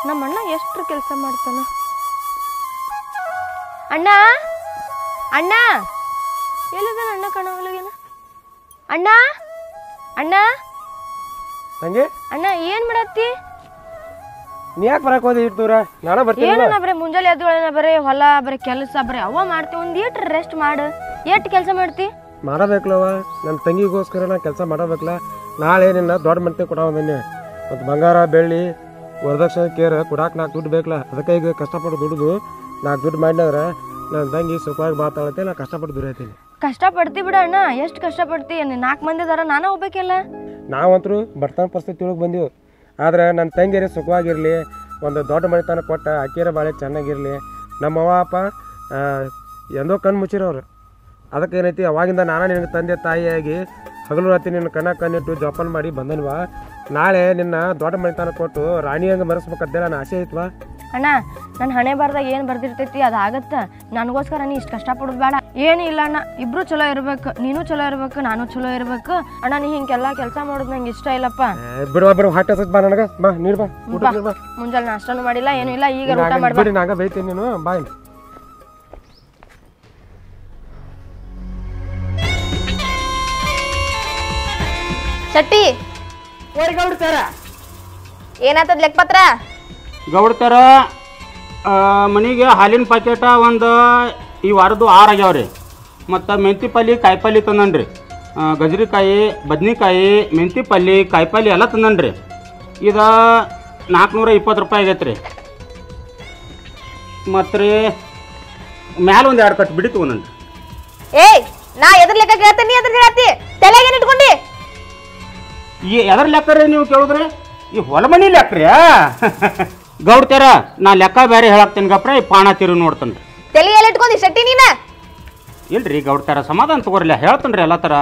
ನಮ್ಮ ಅಣ್ಣ ಎಷ್ಟು ಕೆಲಸ ಮಾಡ್ತಾನ ಅಣ್ಣ ಅಣ್ಣ ಎಲ್ಲಿದ ಅಣ್ಣ ಕಾಣವಲ್ಲಾಗೇನ ಅಣ್ಣ ಅಣ್ಣ ತಂಗಿ ಅಣ್ಣ ಏನ್ ಮಾಡತ್ತಿ ನೀ ಯಾಕೆ ಬರಕ್ ಹೋದಿ ಇಟ್ಟು ದೂರ ನಾನು ಬರ್ತೀನಿ ಏನು ನಾ ಬರೀ ಮುಂಜಾನೆ ಎದ್ದುಗಳನ್ನ ಬರೀ ಹೊಲ ಬರೀ ಕೆಲಸ ಬರೀ ಅವ ಮಾಡ್ತಿ ಒಂದ್ ಈಟ್ ರೆಸ್ಟ್ ಮಾಡು ಎಷ್ಟು ಕೆಲಸ ಮಾಡ್ತಿ ಮಾಡಬೇಕಲ್ಲವ ನನ್ನ ತಂಗಿಗೋಸ್ಕರ ನಾ ಕೆಲಸ ಮಾಡಬೇಕಲ್ಲ ನಾಳೆ ನಿನ್ನ ದೊಡ್ಡ ಮಂತೆ ಕೊಡವ ಬನ್ನಿ ಮತ್ತು ಬಂಗಾರ ಬೆಳ್ಳಿ ವರದಕ್ಷಿಣೆ ಕೇರ್ ಕೊಡಾಕ್ ನಾಲ್ಕು ದುಡ್ಡು ಬೇಕಲ್ಲ ಅದಕ್ಕೆ ಈಗ ಕಷ್ಟಪಟ್ಟು ದುಡ್ದು ನಾಲ್ಕು ದುಡ್ಡು ಮಾಡಿದ್ರೆ ನನ್ನ ತಂಗಿ ಸುಖವಾಗಿ ಬಾತಾಳತ್ತೆ ನಾ ಕಷ್ಟಪಟ್ಟು ದುಡಿಯತ್ತೀನಿ ಕಷ್ಟ ಪಡ್ತಿ ಬಿಡ ಅಣ್ಣ ಎಷ್ಟು ಕಷ್ಟ ಪಡ್ತಿ ನಾಲ್ಕು ಮಂದಿ ಅದಾರ ನಾನು ಹೋಗ್ಬೇಕಲ್ಲ ನಾವಂತರೂ ಬಡತನ ಪರಿಸ್ಥಿತಿ ಒಳಗೆ ಬಂದೆವು ಆದ್ರೆ ನನ್ನ ತಂಗಿಯರೇ ಸುಖವಾಗಿರಲಿ ಒಂದು ದೊಡ್ಡ ಮನೆತನ ಕೊಟ್ಟ ಅಕ್ಕಿಯರ ಬಾಳೆ ಚೆನ್ನಾಗಿರಲಿ ನಮ್ಮ ಅವ್ವ ಅಪ್ಪ ಆ, ಎಂದೋ ಕಣ್ಣು ಮುಚ್ಚಿರೋರು ಅದಕ್ಕೆ ಏನೈತಿ ಅವಾಗಿಂದ ನಾನು ನಿನಗೆ ತಂದೆ ತಾಯಿಯಾಗಿ ಹಗಲು ರಾತ್ರಿ ನಿನ್ನ ಕಣ್ಣ ಕಣ್ಣಿಟ್ಟು ಜೋಪಾನ ಮಾಡಿ ಬಂದನ್ವಾ ನಾಳೆ ನಿನ್ನ ದೊಡ್ಡ ಮನೆತನ ಕೊಟ್ಟು ರಾಣಿಯಂಗೆ ಮೆರೆಸ್ಬೇಕಂತೇಳಿ ನನ್ನ ಆಸೆ ಐತ್ವಾ ಅಣ್ಣ ನನ್ನ ಹಣೆ ಬಾರ್ದಾಗ ಏನು ಬರ್ದಿರ್ತೈತಿ ಅದು ಆಗತ್ತ ನನಗೋಸ್ಕರ ನೀ ಇಷ್ಟು ಕಷ್ಟಪಡೋದು ಬೇಡ ಏನು ಇಲ್ಲ ಅಣ್ಣ ಇಬ್ರು ಚಲೋ ಇರ್ಬೇಕು ನೀನು ಚಲೋ ಇರ್ಬೇಕು ನಾನು ಚಲೋ ಇರ್ಬೇಕು ಅಣ್ಣ ನೀ ಹಿಂಗೆಲ್ಲ ಕೆಲಸ ಮಾಡೋದು ನಂಗೆ ಇಷ್ಟ ಇಲ್ಲಪ್ಪ ಏ, ಬಿಡುವ ಬಿಡುವ ಹೊಟ್ಟೆ ಹಸತ್ ಬಾ ನನಗೆ ಬಾ ನೀರು ಬಾ ಊಟ ನೀರು ಬಾ ಮುಂಜಾನೆ ನಾಷ್ಟನೂ ಮಾಡಿಲ್ಲ ಏನು ಇಲ್ಲ ಈಗ ಊಟ ನಾಗ- ಮಾಡ್ಬಾ ಬಿಡಿ ನಾಗ ಬೈತೀನಿ ನೀನು ಬಾಯ್ ಶೆಟ್ಟಿ ಗೌಡ್ತಾರ ಏನಾತದ ಲೆಕ್ಕಪತ್ರ ಗೌಡ್ತಾರ ಮನೆಗೆ ಹಾಲಿನ ಪ್ಯಾಕೆಟ ಒಂದು ಈ ವಾರದ್ದು ಆರು ಆಗ್ಯಾವ್ರಿ ಮತ್ತು ಮೆಂತಿ ಪಲ್ಯ ಕಾಯಿಪಲ್ಯ ತಂದನ್ರಿ ಗಜರಿಕಾಯಿ ಬದ್ನಿಕಾಯಿ ಮೆಂತಿ ಪಲ್ಯ ಕಾಯಿಪಲ್ಯ ಎಲ್ಲ ತಂದನ್ರಿ ಇದು ನಾಲ್ಕುನೂರ ಇಪ್ಪತ್ತು ರೂಪಾಯಿ ಆಗೈತೆ ರೀ ಮತ್ತು ರೀ ಮ್ಯಾಲ ಒಂದು ಎರಡು ಕಟ್ಟು ಬಿಡಿ ತೊಗೊಂಡ್ರಿ ಏಯ್ ನಾ ಎದ್ರ ಲೆಕ್ಕ ಕೇಳ್ತೇನೆ ನೀ ಎದ್ರ ಹೇಳತ್ತಿ ತಲೆಗೇನ್ ಇಟ್ಕೊಂಡಿ ಈ ಎದ್ರ ಲೆಕ್ಕ ರೀ ನೀವು ಕೇಳಿದ್ರಿ ಈ ಹೊಲ ಮನಿ ಲೆಕ್ಕ ರೀ ಗೌಡ್ತಾರ ನಾ ಲೆಕ್ಕ ಬೇರೆ ಹೇಳಾಕ್ತೇನೆ ಗಪ್ರ ಈ ಪಾಣ ತಿರು ನೋಡ್ತೇನೆ ತಲೆ ಎಲ್ಲಿ ಇಟ್ಕೊಂಡಿ ಶೆಟ್ಟಿ ನೀನ ಇಲ್ರಿ ಗೌಡ್ತಾರ ಸಮಾಧಾನ ತಗೋರಿಲ್ಲ ಹೇಳ್ತೇನೆ ರೀ ಎಲ್ಲ ಥರ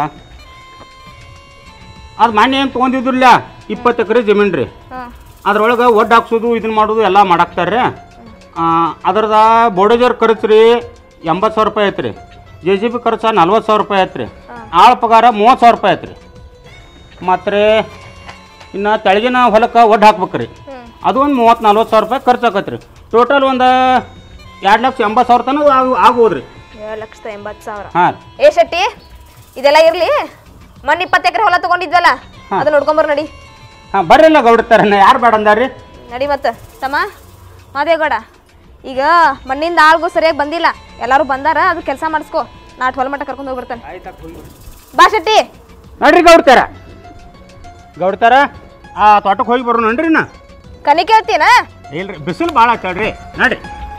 ಅದು ಮಾನ್ಯ ಏನು ತೊಗೊಂಡಿದ್ರಲ್ಲ ಇಪ್ಪತ್ತು ಎಕರೆ ಜಮೀನು ರೀ ಅದ್ರೊಳಗೆ ಒಡ್ಡು ಹಾಕ್ಸೋದು ಇದನ್ನ ಮಾಡೋದು ಎಲ್ಲ ಮಾಡಾಕ್ತಾರೆ ರೀ ಅದ್ರದ ಬೋಡೇಜರ್ ಖರ್ಚು ರೀ ಎಂಬತ್ತು ಸಾವಿರ ರೂಪಾಯಿ ಐತ್ರಿ ಜೆ ಸಿ ಬಿ ಖರ್ಚು ನಲ್ವತ್ತು ಸಾವಿರ ರೂಪಾಯಿ ಐತ್ರಿ ಆಳ ಪಗಾರ ಮೂವತ್ತು ಸಾವಿರ ರೂಪಾಯಿ ಐತ್ರಿ ಮತ್ತು ರೀ ಇನ್ನು ತೆಳಗಿನ ಹೊಲಕ್ಕೆ ಒಡ್ಡು ಹಾಕ್ಬೇಕು ರೀ ಅದು ಒಂದು ಮೂವತ್ತು ನಲ್ವತ್ತು ಸಾವಿರ ರೂಪಾಯಿ ಖರ್ಚು ಆಕತ್ರಿ ಟೋಟಲ್ ಒಂದು ಎರಡು ಲಕ್ಷ ಎಂಬತ್ತು ಸಾವಿರ ತನಕ ಆಗ ಆಗ್ಬೋದು ರೀ ಏಳು ಲಕ್ಷದ ಎಂಬತ್ತು ಸಾವಿರ ಹಾಂ ರೀ ಏ ಶೆಟ್ಟಿ ಇದೆಲ್ಲ ಇರ್ಲಿ ಮೊನ್ನೆ ಇಪ್ಪತ್ತು ಎಕರೆ ಹೊಲ ತಗೊಂಡಿದ್ವಲ್ಲ ಅದನ್ನ ನೋಡ್ಕೊಂಬರ್ ನಡಿ ಹಾಂ ಬರ್ರಿಲ್ಲ ಗೌಡ್ತಾರ ಯಾರು ಬೇಡ ಅಂದಾರ್ರಿ ನಡಿ ಮತ್ತ ತಮ್ಮ ಮಾದೇಗೌಡ ಈಗ ಮಣ್ಣಿಂದ ಆಳ್ಗೂ ಸರಿಯಾಗಿ ಬಂದಿಲ್ಲ ಎಲ್ಲಾರು ಬಂದಾರ ಅದು ಕೆಲಸ ಮಾಡಿಸ್ಕೋ ನಾಟ್ ಹೊಲ ಮಟ್ಟ ಕರ್ಕೊಂಡು ಹೋಗಿ ಬರ್ತಾನೆ ಬಾ ಶೆಟ್ಟಿ ನೋಡ್ರಿ ಗೌಡ್ತಾರ ಗೌಡ್ತಾರ ಆ ತೋಟಕ್ಕೆ ಹೋಗಿ ಬರೋಣ ನನ್ರಿ ನಾ ಕನಿ ಕೇಳ್ತೀನ ಇಲ್ರಿ ಬಿಸಿಲು ಭಾಳ ಆಚಾಡ್ರಿ ನಡ್ರಿ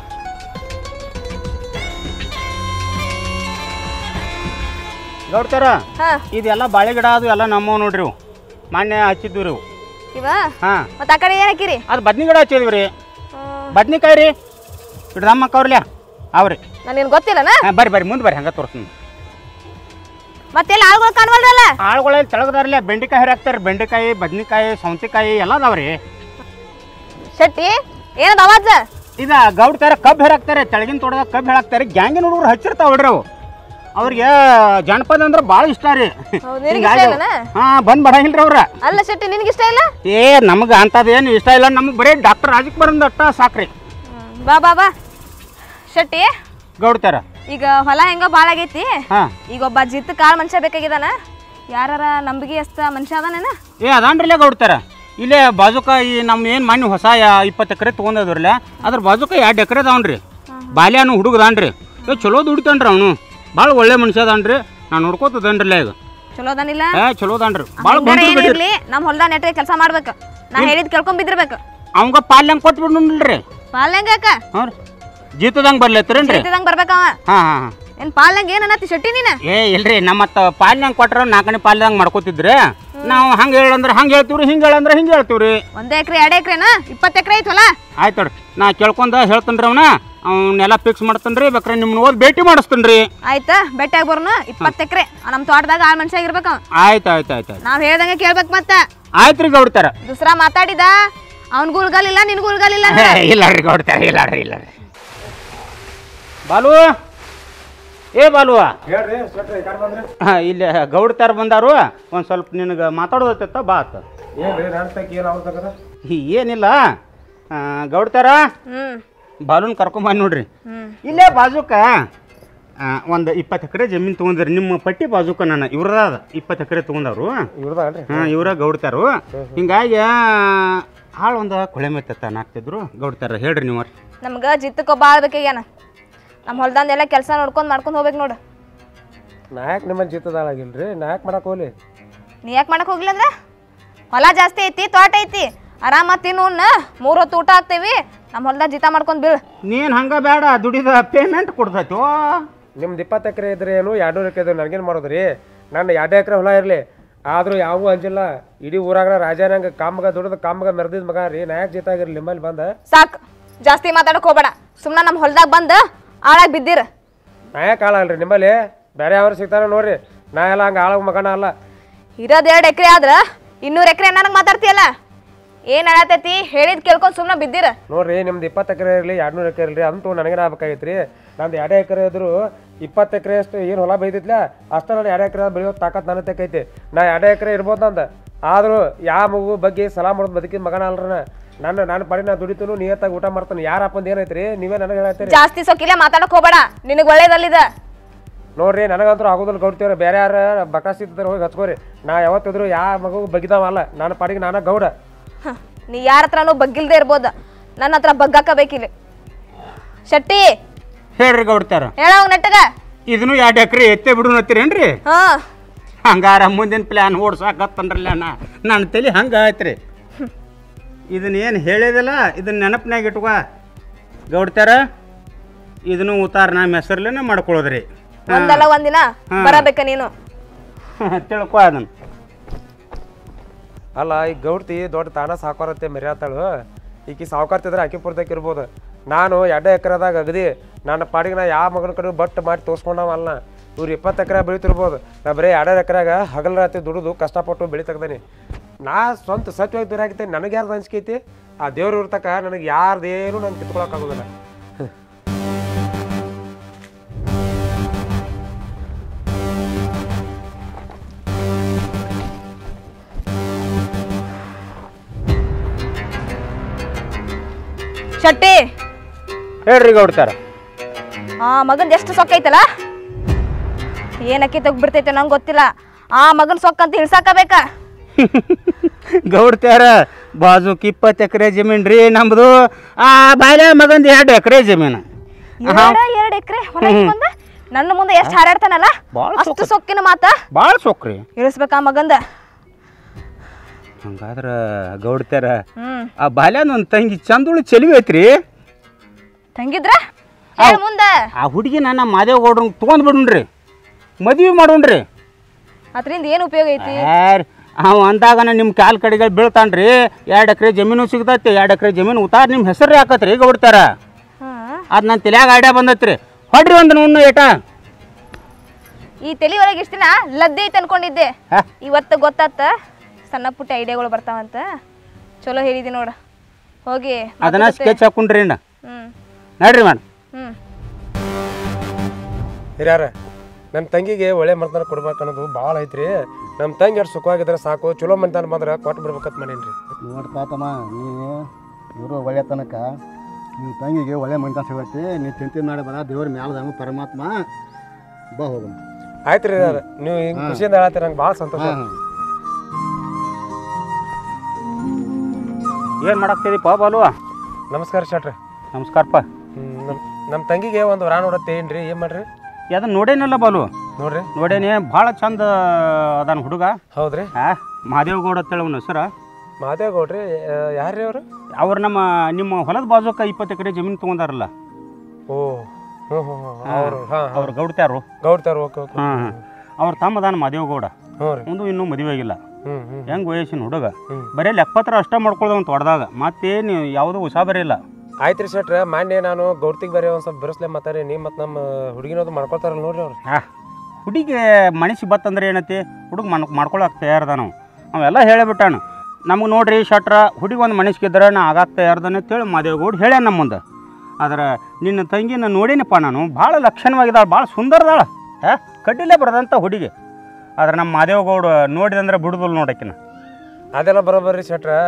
ಗೌಡ್ತಾರ ಹಾ ಇದೆಲ್ಲ ಬಾಳೆ ಗಿಡ ಅದು ಎಲ್ಲ ನಮ್ಮವು ನೋಡ್ರಿ ಇವು ಮಾನ್ಯ ಹಚ್ಚಿದ್ವಿ ರೀ ಇವು ಇವ ಹಾಂ ಮತ್ತ ಆ ಕಡೆ ಏನ್ ಹಾಕಿರಿ ಅದು ಬದ್ನಿ ಗಿಡ ಹಚ್ಚಿದ್ವಿ ರೀ ಬದ್ನಿಕಾಯಿ ರೀ ಇಡ್ದು ನಮ್ಮ ಅಕ್ಕವ್ರಲ್ಲ ಅವ್ರಿ ನನಗೇನು ಗೊತ್ತಿಲ್ಲನ ಹಾಂ ಬರ್ರಿ ಬರ್ರಿ ಮುಂದೆ ಬರ್ರಿ ಹಂಗೆ ತೋರಿಸ್ತೀನಿ ಮತ್ತೆಲ್ಲ ಆಳ್ಗಳು ಕಾಣವಲ್ರಲ್ಲ ಆಳುಗಳಲ್ಲಿ ತೆಳಗದಾರಲ್ಲ ಬೆಂಡೆಕಾಯಿ ಹರಿಯಾಕ್ತಾರೆ ಬೆಂಡೆಕಾಯಿ ಬದ್ನಿಕಾಯಿ ಸೌತೆಕಾಯಿ ಎಲ್ಲ ಅದಾವ್ರಿ ಶೆಟ್ಟಿ ಏನದ ಅವಾಜ ಇದ ಗೌಡ್ತಾರ ಕಬ್ಬು ಹೇರಾಕ್ತಾರೆ ತೆಳಗಿನ ತೋಟದಾಗ ಕಬ್ಬು ಹೇರಾಕ್ತಾರೆ ಗ್ಯಾಂಗಿನ ಹುಡುಗರು ಹಚ್ಚಿರ್ತಾವ ಬಿಡ್ರಿ ಅವು ಅವ್ರಿಗೆ ಜಾನಪದ ಅಂದ್ರೆ ಭಾಳ ಇಷ್ಟ ರೀ ಹೌದ್, ನಿನಗ್ ಇಷ್ಟ ಇಲ್ಲನ? ಹಾ ಬಂದ್ ಬರಂಗಿಲ್ರಿ ಅವ್ರ ಅಲ್ಲ ಶೆಟ್ಟಿ ನಿನಗೆ ಇಷ್ಟ ಇಲ್ಲ ಏ ನಮ್ಗೆ ಅಂಥದ್ದು ಏನು ಇಷ್ಟ ಇಲ್ಲ ನಮ್ಗೆ ಬರೀ ಡಾಕ್ಟರ್ ರಾಜಕ್ ಬರಂದ ಅಟ್ಟ ಸಾಕ್ರಿ ಬಾ ಬಾ ಬಾ ಶೆಟ್ಟಿ ಗೌಡ್ತಾರ ಈಗ ಹೊಲ ಹೆಂಗೋ ಭಾಳ ಆಗೈತಿ ಹಾ ಈಗ ಒಬ್ಬ ಜಿತ್ ಕಾಳು ಮನುಷ್ಯ ಬೇಕಾಗಿದಾನ ಯಾರ ನಂಬಿಕೆ ಅಷ್ಟ ಮನುಷ್ಯ ಅದಾನೇನ ಏ ಅದಾನ್ರಿಲ್ಲ ಗೌಡ್ತಾರ ಇಲ್ಲೇ ಬಾಜುಕ ಈ ನಮ್ಮ ಏನು ಮಣ್ಣು ಹೊಸ ಇಪ್ಪತ್ತು ಎಕರೆ ತೊಗೊಂಡದ್ರಲ್ಲ ಅದ್ರ ಬಾಜುಕ ಎರಡು ಎಕರೆ ಅದಾವನ್ರಿ ಬಾಲ್ಯಾನು ಹುಡುಗದಾನ್ರಿ ಏ ಚಲೋ ದುಡಿತಾನ್ರಿ ಅವನು ಭಾಳ ಒಳ್ಳೆ ಮನುಷ್ಯ ಅದಾನ್ರಿ ನಾನು ನೋಡ್ಕೋತದನ್ರಲ್ಲ ಈಗ ಚಲೋ ಅದಾನಿಲ್ಲ ಏ ಚಲೋ ಅದಾನ್ರಿ ಭಾಳ ಹಿಂಗಾರ ಬಂದ್ರು ಏನ್ ಬಿಡ್ರಿ ಇರ್ಲಿ ನಮ್ಮ ಹೊಲ್ದಾಗ ನೆಟ್ಗೆ ಕೆಲಸ ಮಾಡ್ಬೇಕು ನಾ ಹೇಳಿದ್ ಕೇಳ್ಕೊಂಡ್ ಬಿದ್ದಿರ್ಬೇಕು ಅವಂಗ ಪಾಲ್ಯಂಗ್ ಕೊಟ್ಬಿಡ್ರಿ ಪಾಲ್ನಂಗ ಯಾಕ ಹ್ಞೂ ರೀ ಜೀತದಂಗೆ ಬರ್ಲತ್ತರೇನ್ರಿ ಜೈತದಂಗ್ ಬರ್ಬೇಕವ ಹಾಂ ಹಾಂ ಹಾಂ ಏನ್ ಪಾಲ್ನಂಗ ಏನ್ ಅನ್ನತ್ತಿ ಶೆಟ್ಟಿ ನೀನ ಏ ಇಲ್ರಿ ನಮ್ಮ ಪಾಲ್ಯಂಗ್ ಕೊಟ್ರ ನಾಲ್ಕನೇ ಪಾಲ್ಯಂಗ್ ಮಾಡ್ಕೋತಿದ್ರಿ ನಾವು ಹಂಗೆ ಹೇಳಂದ್ರೆ ಹಂಗೆ ಹೇಳ್ತೀವ್ರಿ ಹಿಂಗೆ ಹೇಳಂದ್ರೆ ಹಿಂಗೆ ಹೇಳ್ತೀವ್ರಿ ಒಂದ್ ಎಕರೆ ಎರಡ್ ಎಕರೆನ ಇಪ್ಪತ್ತು ಎಕರೆ ಐತಲ್ಲ ಆಯ್ತು ನೋಡ್ರಿ ನಾ ಕೇಳ್ಕೊಂಡ ಹೇಳ್ತೇನ್ರಿ ಅವನ ಅವನ್ನೆಲ್ಲ ಫಿಕ್ಸ್ ಮಾಡ್ತೇನ್ರಿ ಬೇಕಾರೆ ನಿಮ್ಮನ್ನ ಓದಿ ಭೇಟಿ ಮಾಡಿಸ್ತೇನ್ರಿ ಆಯ್ತಾ ಬೆಟ್ಟ ಬರೋನು ಇಪ್ಪತ್ತು ಎಕರೆ ನಮ್ಮ ತೋಟದಾಗ ಆಳ್ ಮನುಷ್ಯ ಆಗಿರ್ಬೇಕು ಅವ. ಆಯ್ತು ಆಯ್ತು ಆಯ್ತು ಆಯ್ತು ನಾವ್ ಹೇಳ್ದಂಗೆ ಕೇಳ್ಬೇಕು ಮತ್ತ ಆಯ್ತು ರೀ ಗೌಡ್ತಾರ ದುಸ್ರ ಮಾತಾಡಿದ ಅವ್ನ್ಗೂ ಉಳ್ಗಲಿಲ್ಲ ನಿನ್ಗೂ ಉಳ್ಗಲಿಲ್ಲ ಏ, ಇಲ್ಲ ರೀ ಗೌಡ್ತಾರ ಇಲ್ಲ ರೀ ಇಲ್ಲ ರೀ ಬಾಲು ಏ ಬಾಲು ಹೇಳ್ರಿ ಸ್ವೆಟ್ರ್ ಈ ಕಡೆ ಬಂದ್ರಿ ಹಾಂ ಇಲ್ಲಿ ಗೌಡ್ತಾರ ಬಂದಾರು ಒಂದು ಸ್ವಲ್ಪ ನಿನಗೆ ಮಾತಾಡೋದತ್ತ ಬಾ ಆತ ಏನ್ರಿ ನನ್ನ ತಕ್ಕ ಏನು ಅವ್ರ ತಗದ ಈ ಏನಿಲ್ಲ ಗೌಡ್ತಾರ ಹ್ಞೂ ಬಾಲೂನ್ ಕರ್ಕೊಂಬಂದು ನೋಡ್ರಿ ಹ್ಞೂ ಇಲ್ಲೇ ಬಾಜುಕ ಒಂದು ಇಪ್ಪತ್ತು ಎಕರೆ ಜಮೀನು ತೊಗೊಂಡ್ರಿ ನಿಮ್ಮ ಪಟ್ಟಿ ಬಾಜುಕ ನಾನು ಇವ್ರದ ಅದ ಇಪ್ಪತ್ತು ಎಕರೆ ತೊಗೊಂಡವ್ರು ಇವ್ರದ ಅಲ್ರಿ ಹಾಂ ಇವರ ಗೌಡ್ತಾರು ಹಿಂಗಾಗಿ ಹಾಳು ಒಂದು ಕೊಳೆ ಮೆತ್ತ ನಾಕ್ತಿದ್ರು ಗೌಡ್ತಾರ ಹೇಳ್ರಿ ನೀವು ನಮ್ಗೆ ಜಿತ್ತಕ್ಕೊಬ್ಬ ಆಳ್ಬೇಕೀಗೇನ ನಮ್ಮ ಹೊಲ್ದಂದೆಲ್ಲ ಕೆಲಸ ನೋಡ್ಕೊಂಡು ಮಾಡ್ಕೊಂಡು ಹೋಗ್ಬೇಕು ನೋಡು ನಾಯಕ್ ನಿಮ್ಮಲ್ಲಿ ಜೀತದಾಳಾಗಿಲ್ರಿ ನಾಯಕ್ ಮಾಡಕ್ ಹೋಗ್ಲಿ ನೀ ಯಾಕೆ ಮಾಡಕ್ ಹೋಗಿಲ್ಲ ಅಂದ್ರೆ ಹೊಲ ಜಾಸ್ತಿ ಐತಿ ತೋಟ ಐತಿ ಆರಾಮ ತಿನ್ನು ಉಣ್ಣ ಮೂರು ಹೊತ್ತು ಊಟ ಹಾಕ್ತೇವಿ ನಮ್ಮ ಹೊಲ್ದಾಗ ಜಿತ ಮಾಡ್ಕೊಂಡು ಬೀಳು ನೀನು ಹಂಗೆ ಬೇಡ ದುಡಿದ ಪೇಮೆಂಟ್ ಕೊಡ್ತೈತಿ ಓ ನಿಮ್ದು ಇಪ್ಪತ್ತು ಎಕರೆ ಇದ್ರೆ ಏನು ಎರಡು ಎಕರೆ ಇದ್ರೆ ನನಗೇನು ಮಾಡೋದ್ರಿ ನನ್ನ ಎರಡು ಎಕರೆ ಹೊಲ ಇರಲಿ ಆದರೂ ಯಾವೂ ಅಂಜಿಲ್ಲ ಇಡೀ ಊರಾಗ ರಾಜಾನಂಗೆ ಕಾಮಗ ದುಡ್ದು ಕಾಮಗ ಮೆರೆದಿದ್ ಮಗ ರೀ ನಾಯಕ್ ಜೀತಾಗಿರ್ಲಿ ನಿಮ್ಮಲ್ಲಿ ಬಂದ ಸಾಕು ಜಾಸ್ತಿ ಮಾತಾಡಕ್ ಹೋಗ್ಬೇಡ ಸುಮ್ಮನೆ ನಮ್ಮ ಹೊಲ್ದಾಗ ಬಂದು ಆಳಾಗಿ ಬಿದ್ದಿರ ನಾಯಕ್ ಆಳಲ್ರಿ ನಿಮ್ಮಲ್ಲಿ ಬೇರೆ ಯಾವ್ರು ಸಿಗ್ತಾರ ನೋಡ್ರಿ ನಾ ಎಲ್ಲ ಹಂಗೆ ಆಳಗ ಮಗನ ಅಲ್ಲ ಇರೋದು ಎರಡು ಎಕರೆ ಆದ್ರೆ ಇನ್ನೂರು ಎಕರೆ ನನಗೆ ಮಾತಾಡ್ತೀಯಲ್ಲ ಏನು ಹೇಳತೈತಿ ಹೇಳಿದ್ ಕೇಳ್ಕೊಂಡು ಸುಮ್ಮನೆ ಬಿದ್ದಿರ ನೋಡ್ರಿ ನಿಮ್ದು ಇಪ್ಪತ್ತು ಎಕರೆ ಇರಲಿ ಎರಡು ನೂರು ಎಕರೆ ಇರಲಿ ಅಂತೂ ನನಗೇನು ಆಗ್ಬೇಕಾಗೈತೆ ರೀ ನಂದು ಎರಡು ಎಕರೆ ಇದ್ರು ಇಪ್ಪತ್ತು ಎಕರೆ ಅಷ್ಟು ಏನು ಹೊಲ ಬೆಳೆದಿತ್ಲ ಅಷ್ಟ ನಾನು ಎರಡು ಎಕರೆ ಬೆಳೆಯೋ ತಾಕತ್ ನನ್ನ ತೆಕ್ಕೈತಿ ನಾ ಎರಡು ಎಕರೆ ಇರ್ಬೋದು ನಂದು ಆದರೂ ಯಾವ ಮಗು ಬಗ್ಗೆ ಸಲ ಮಾಡೋದು ಬದುಕಿದ ಮಗನ ಅಲ್ರಿ ನಾ. ನನ್ನ ನನ್ನ ಪಡಿ ನಾ ದುಡಿತನು ನಿಯತ್ತಾಗಿ ಊಟ ಮಾಡ್ತಾನೆ ಯಾರ ಅಪ್ಪಂದು ಏನೈತ್ರಿ ನೀವೇ ನನಗೆ ಹೇಳ್ತೀರಿ ಜಾಸ್ತಿ ಸೊಕ್ಕಿಲ್ಲ ಮಾತಾಡಕ್ ಹೋಗ್ಬೇಡ ನಿನಗೆ ಒಳ್ಳೇದಲ್ಲಿದ ನೋಡ್ರಿ ನನಗಂತೂ ಆಗೋದಿಲ್ಲ ಗೌಡ್ತೀವ್ರಿ ಬೇರೆ ಯಾರ ಬಕಾಸಿದ್ರೆ ಹೋಗಿ ಹಚ್ಕೋರಿ ನಾ ಯಾವತ್ತಿದ್ರು ಯಾವ ಮಗು ಬಗ್ಗಿದಾವಲ್ಲ ನನ್ನ ಪಾಡಿಗೆ ನಾನು ಗೌಡ ಹ, ನೀ ಯಾರ ಹತ್ರನೂ ಬಗ್ಗಿಲ್ದೇ ಇರ್ಬೋದು ನನ್ನ ಹತ್ರ ಬಗ್ಗಾಕಬೇಕಿಲ್ಲ ಶೆಟ್ಟಿ ಹೇಳ್ರಿ ಗೌಡ್ತಾರ ಹೇಳೋಂಗ್ ನೆಟ್ಟಗ ಇದನ್ನು ಎರಡು ಎಕರೆ ಎತ್ತೆ ಬಿಡು ಅಂತೀರೇನ್ರಿ ಹಾ ಹಂಗಾರ ಮುಂದಿನ ಪ್ಲ್ಯಾನ್ ಓಡ್ಸಾಕತ್ತನ್ರಲ್ಲ ನಾ ನನ್ನ ತಲೆ ಹಂಗೆ ಆಯ್ತ್ರಿ ಇದನ್ನ ಏನು ಹೇಳಿದಲ್ಲ ಇದನ್ನ ನೆನಪಿನಾಗ ಇಟ್ಕೋ ಗೌಡ್ತಾರ ಇದನ್ನು ಉತ್ತಾರ ನಮ್ಮ ಹೆಸರ್ಲೇನೆ ಮಾಡ್ಕೊಳ್ಳೋದ್ರಿ ಒಂದಲ್ಲ ಒಂದಿನ ಬರಬೇಕ ನೀನು ತಿಳ್ಕೊ ಅದನ್ನು ಅಲ್ಲ ಈ ಗೌಡ್ತಿ ದೊಡ್ಡ ತಾನ ಸಾಕೋರತ್ತೆ ಮೆರ್ಯಾತಾಳು ಈಕಿ ಸಾವುಕಾರ್ತಿದ್ರೆ ಆಕಿ ಪುರ್ತಕ್ಕೆ ಇರ್ಬೋದು ನಾನು ಎರಡು ಎಕರೆದಾಗ ಅಗದಿ ನನ್ನ ಪಾಡಿಗೆ ನಾ ಯಾವ ಮಗನ ಕಡೆ ಬಟ್ ಮಾಡಿ ತೋರ್ಸ್ಕೊಂಡವಲ್ಲ ಇವ್ರು ಇಪ್ಪತ್ತು ಎಕರೆ ಬೆಳಿತಿರ್ಬೋದು ನಾ ಬರೀ ಎರಡು ಎಕರೆಗ ಹಗಲ್ ರಾತ್ರಿ ದುಡಿದು ಕಷ್ಟಪಟ್ಟು ಬೆಳಿ ತೆಗ್ದೇನಿ ನಾ ಸ್ವಂತ ಸತ್ಯವಾಗಿ ದುರಾಗಿದ್ದೇನೆ ನನಗೆ ಯಾರ್ದು ಅಂಜಿಕೆ ಆ ದೇವ್ರು ಇರ್ತಕ್ಕ ನನಗೆ ಯಾರ್ದೇನು ನಂಗೆ ಕಿತ್ಕೊಳಕ್ಕಾಗೋದಿಲ್ಲ ಶೆಟ್ಟಿ ಹೇಳ್ರಿ ಗೌಡ್ತಾರ ಆ ಮಗನ್ ಎಷ್ಟು ಸೊಕ್ಕ ಐತಲ್ಲ ಏನಕ್ಕೆ ತೆಗ್ಬಿಡ್ತೈತೆ ನಂಗೆ ಗೊತ್ತಿಲ್ಲ ಆ ಮಗನ್ ಸೊಕ್ಕ ಅಂತ ಹಿಡ್ಸಾಕಬೇಕ ಗೌಡ್ತಾರ ಬಾಜುಕ್ ಇಪ್ಪತ್ತು ಎಕರೆ ಜಮೀನು ರೀ ನಮ್ದು ಆ ಬಾಲ್ಯ ಮಗಂದು ಎರಡು ಎಕರೆ ಜಮೀನು ಎರಡ ಎರಡು ಎಕರೆ ಹೊಲ ಬಂದ ನನ್ನ ಮುಂದೆ ಎಷ್ಟು ಹಾರಾಡ್ತಾನಲ್ಲ ಭಾಳ ಅಷ್ಟು ಸೊಕ್ಕಿನ ಮಾತ ಭಾಳ ಸೊಕ್ರಿ ಇಳಿಸ್ಬೇಕ ಆ ಮಗಂದ ಹಂಗಾದ್ರೆ ಗೌಡ್ತಾರ ಹ್ಮ್ ಆ ಬಾಲ್ಯನ ಒಂದು ತಂಗಿ ಚಂದುಳು ಚೆಲುವೆ ಐತ್ರಿ ತಂಗಿದ್ರ ಹೇಳ್ ಮುಂದ ಆ ಹುಡುಗಿ ನನ್ನ ಮಾದೇವ್ ಗೌಡ್ರ ತೊಗೊಂಡ್ ಬಿಡುನ್ರಿ ಮದ್ವೆ ಮಾಡೋಣ್ರಿ ಅದ್ರಿಂದ ಏನು ಉಪಯೋಗ ಐತಿ ಯಾರ್ ಅವ ಅಂದಾಗನ ನಿಮ್ಮ ಕಾಲ್ ಕಡೆಗಳು ಬೀಳ್ತಾನ್ರಿ ಎರಡು ಎಕರೆ ಜಮೀನು ಸಿಗ್ತೈತಿ ಎರಡು ಎಕರೆ ಜಮೀನು ಉತ್ತಾರ ನಿಮ್ಮ ಹೆಸರು ಹಾಕತ್ರಿ ಗೌಡ್ತಾರ ಹಾ ಅದು ನನ್ನ ತಲ್ಯಾಗ ಐಡಿಯಾ ಬಂದೈತ್ರಿ ಹೊಡ್ರಿ ಒಂದು ನುಣ್ಣು ಏಟ ಈ ತಲಿ ಒಳಗೆ ಇಷ್ಟ ದಿನ ಲದ್ದೆ ಐತೆ ಅನ್ಕೊಂಡಿದ್ದೆ ಹಾ. ಇವತ್ತು ಗೊತ್ತಾತ ಸಣ್ಣ ಪುಟ್ಟ ಐಡಿಯಾಗಳು ಬರ್ತಾವಂತ ಚಲೋ ಹೇಳಿದಿ ನೋಡ ಹೋಗಿ ಅದನ್ನ ಸ್ಕೆಚ್ ಹಾಕೊಂಡ್ರಿ ಅಣ್ಣ ಹ್ಮ್ ನೋಡ್ರಿ ಮೇಡಮ್ ಹ್ಮ್ ಹಿರಿಯಾರ ನನ್ನ ತಂಗಿಗೆ ಒಳ್ಳೆ ಮರ್ತನ ಕೊಡ್ಬೇಕು ಅನ್ನೋದು ಭಾಳ ಐತ್ರಿ ನಮ್ಮ ತಂಗಿ ಎಷ್ಟು ಸುಖವಾಗಿದ್ರೆ ಸಾಕು ಚಲೋ ಮಂತಾನ ಬಂದ್ರೆ ಕೊಟ್ಟು ಬಿಡ್ಬೇಕಂತ ಮಾಡೀನಿ ರೀ ನೋಡ್ತಾ ತಮ್ಮ ನೀನು ಇವರು ಒಳ್ಳೆ ತನಕ ನಿಮ್ಮ ತಂಗಿಗೆ ಒಳ್ಳೆ ಮನ್ತನ ಸಿಗತ್ತೆ ನೀ ಚಿಂತೆ ಮಾಡಿ ಬರ ದೇವ್ರ ಮ್ಯಾಲದ ಪರಮಾತ್ಮ ಬಾ ಹೋಗೋಣ ಆಯ್ತು ರೀ ಹಿರಿಯರ ನೀವು ಹಿಂಗೆ ಖುಷಿಯಿಂದ ಹೇಳತ್ತೀರಿ ನಂಗೆ ಭಾಳ ಸಂತೋಷ ಹಾಂ ಹಾಂ ಏನು ಮಾಡಾಕ್ತಿದೀಪ ಬಾಲು ನಮಸ್ಕಾರ ಶೆಟ್ರಿ ನಮಸ್ಕಾರಪ್ಪ ನಮ್ಮ ನಮ್ಮ ತಂಗಿಗೆ ಒಂದು ವರ ನೋಡತ್ತೆ ಏನ್ರಿ ಏನು ಮಾಡ್ರಿ ಅದನ್ನ ನೋಡೇನಲ್ಲ ಬಾಲು ನೋಡ್ರಿ ನೋಡೇನಿ ಭಾಳ ಚಂದ ಅದಾನ ಹುಡುಗ ಹೌದ್ರಿ ಹಾ ಮಹಾದೇವ್ ಗೌಡ ಅಂತೇಳಿ ಅವನ ಹೆಸರು ಮಾದೇವ್ ಗೌಡ್ರಿ ಯಾರ್ರಿ ಅವರು ಅವ್ರು ನಮ್ಮ ನಿಮ್ಮ ಹೊಲದ ಬಾಜುಕ ಇಪ್ಪತ್ತು ಎಕರೆ ಜಮೀನು ತೊಗೊಂಡಾರಲ್ಲ ಓ ಹ್ಞೂ ಹ್ಞೂ ಹ್ಞೂ ಅವರು ಹಾಂ ಅವ್ರು ಗೌಡ್ತ್ಯಾರು ಗೌಡ್ತಾರ ಓಕೆ ಓಕೆ ಹಾಂ ಹಾಂ ಅವ್ರ ತಮ್ಮ ಅದಾನ ಮಹಾದೇವ್ ಗೌಡ ಹ್ಞೂ ರೀ ಒಂದು ಇನ್ನೂ ಮದುವೆ ಆಗಿಲ್ಲ ಹ್ಞೂ ಹ್ಞೂ ಹೆಂಗೆ ವಯಸ್ಸಿನ ಹುಡುಗ ಹ್ಮ್. ಬರೀ ಲೆಕ್ಕಪತ್ರ ಅಷ್ಟೇ ಮಾಡ್ಕೊಳ್ದಂತ ಹೊಡೆದಾಗ ಮತ್ತೇನು ಯಾವುದೂ ಉಷಾ ಬರೀಲ್ಲ ಆಯ್ತು ರೀ ಶೆಟ್ರ ಮಾನ್ಯ ನಾನು ಗೌಡ್ತಿಗೆ ಬರೀ ಒಂದು ಸ್ವಲ್ಪ ಬಿರುಸ್ಲೆ ಮಾತಾಡಿ ಮತ್ತು ನಮ್ಮ ಹುಡುಗಿನದು ಮಾಡ್ಕೊತಾರಲ್ಲ ನೋಡ್ರಿ ಅವ್ರು ಹಾ ಹುಡುಗಿ ಮನಸ್ಸಿಗೆ ಬತ್ತಂದ್ರೆ ಏನೈತಿ ಹುಡುಗ ಮನ್ ಮಾಡ್ಕೊಳಕ್ಕೆ ತಯಾರದ ನಾವು ಅವೆಲ್ಲ ಹೇಳಿಬಿಟ್ಟಾನು ನಮಗೆ ನೋಡ್ರಿ ಶಟ್ರ ಹುಡುಗಿ ಒಂದು ಮನಸ್ಸಿಗಿದ್ರೆ ನಾ ಆಗಕ್ಕೆ ತಯಾರದನೆ ಅಂತೇಳಿ ಮಾದೇವಗೌಡ ಹೇಳ್ಯಾನ ನಮ್ಮ ಮುಂದೆ ಆದ್ರೆ ನಿನ್ನ ತಂಗಿನ ನೋಡೀನಪ್ಪ ನಾನು ಭಾಳ ಲಕ್ಷಣವಾಗಿದ್ದಾಳೆ ಭಾಳ ಸುಂದರದಾಳ ಹಾ ಕಡ್ಡಿಲೇ ಬರದಂಥ ಹುಡುಗಿ ಆದ್ರೆ ನಮ್ಮ ಮಾದೇವಗೌಡ ನೋಡಿದಂದ್ರೆ ಬಿಡುದಿಲ್ಲ ನೋಡಕ್ಕಿನ ಅದೆಲ್ಲ ಬರೋಬರ್ರಿ ಶೆಟ್ರ